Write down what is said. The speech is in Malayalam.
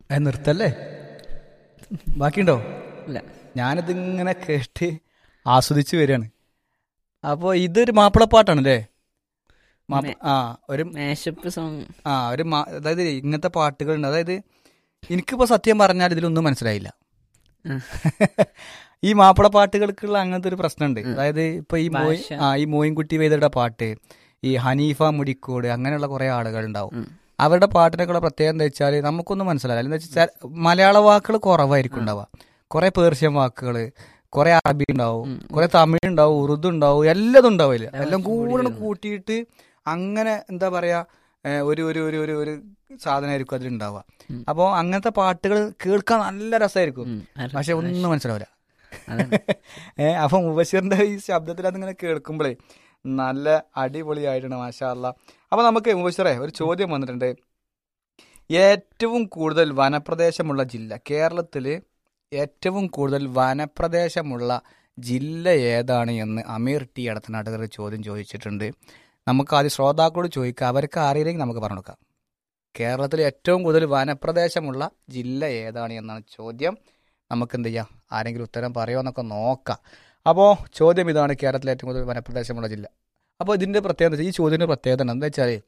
അത് നിർത്തല്ലേ ബാക്കിയുണ്ടോ ഇല്ല ഞാനിതിങ്ങനെ കേട്ട് ആസ്വദിച്ച് വരികയാണ് അപ്പോൾ ഇതൊരു മാപ്പിളപ്പാട്ടാണ് അല്ലേ മാപ്പ മേ- ആ ഒരു മാഷപ്പ് സോങ് ആ ഒരു മാ- അതായത് ഇങ്ങനത്തെ പാട്ടുകളുണ്ട് അതായത് എനിക്കിപ്പോൾ സത്യം പറഞ്ഞാൽ ഇതിലൊന്നും മനസ്സിലായില്ല ഈ മാപ്പിള പാട്ടുകൾക്കുള്ള അങ്ങനത്തെ ഒരു പ്രശ്നമുണ്ട് അതായത് ഇപ്പൊ ഈ മോയ് ഭാഷ. ആ ഈ മോയിൻകുട്ടി വേദയുടെ പാട്ട് ഈ ഹനീഫ മുടിക്കോട് അങ്ങനെയുള്ള കുറെ ആളുകൾ ഉണ്ടാവും ഉം. അവരുടെ പാട്ടിനൊക്കെയുള്ള പ്രത്യേകത എന്താ വെച്ചാൽ നമുക്കൊന്നും മനസ്സിലാവില്ല എന്താ വെച്ചാൽ മലയാള വാക്കുകൾ കുറവായിരിക്കും ഉണ്ടാവുക കുറെ പേർഷ്യൻ വാക്കുകൾ കുറെ അറബി ഉണ്ടാവും കുറെ തമിഴ് ഉണ്ടാവും ഉറുദു ഉണ്ടാവും എല്ലാതും ഉണ്ടാവില്ല എല്ലാം കൂടെ കൂട്ടിയിട്ട് അങ്ങനെ എന്താ പറയാ ഏഹ് ഒരു ഒരു ഒരു ഒരു ഒരു സാധനമായിരിക്കും അതിലുണ്ടാവുക അപ്പോൾ അങ്ങനത്തെ പാട്ടുകൾ കേൾക്കാൻ നല്ല രസമായിരിക്കും ഉം. അര- പക്ഷെ ഒന്നും മനസ്സിലാവില്ല അതാണ്. ഏ അപ്പൊ മുബഷീറിന്റെ ഈ ശബ്ദത്തിൽ അതിങ്ങനെ കേൾക്കുമ്പോഴേ നല്ല അടിപൊളിയായിട്ടുണ്ട് മാഷാ അല്ല അപ്പൊ നമുക്ക് മുബഷീറെ ഒരു ചോദ്യം വന്നിട്ടുണ്ട് ഏറ്റവും കൂടുതൽ വനപ്രദേശമുള്ള ജില്ല കേരളത്തില് ഏറ്റവും കൂടുതൽ വനപ്രദേശമുള്ള ജില്ല ഏതാണ് എന്ന് അമീർ ടി അടുത്തനാട്ടുകാർ ചോദ്യം ചോദിച്ചിട്ടുണ്ട് നമുക്ക് ആദ്യം ശ്രോതാക്കളോട് ചോദിക്കാം അവർക്ക് അറിയില്ലെങ്കിൽ നമുക്ക് പറഞ്ഞു കൊടുക്കാം കേരളത്തിൽ ഏറ്റവും കൂടുതൽ വനപ്രദേശമുള്ള ജില്ല ഏതാണ് എന്നാണ് ചോദ്യം നമുക്ക് എന്ത് ചെയ്യാം ആരെങ്കിലും ഉത്തരം പറയുമോ എന്നൊക്കെ നോക്കാം അപ്പോൾ ചോദ്യം ഇതാണ് കേരളത്തിലെ ഏറ്റവും കൂടുതൽ വനപ്രദേശമുള്ള ജില്ല അപ്പോൾ ഇതിൻ്റെ പ്രത്യേകത ഈ ചോദ്യത്തിൻ്റെ പ്രത്യേകത എന്താ വെച്ചാൽ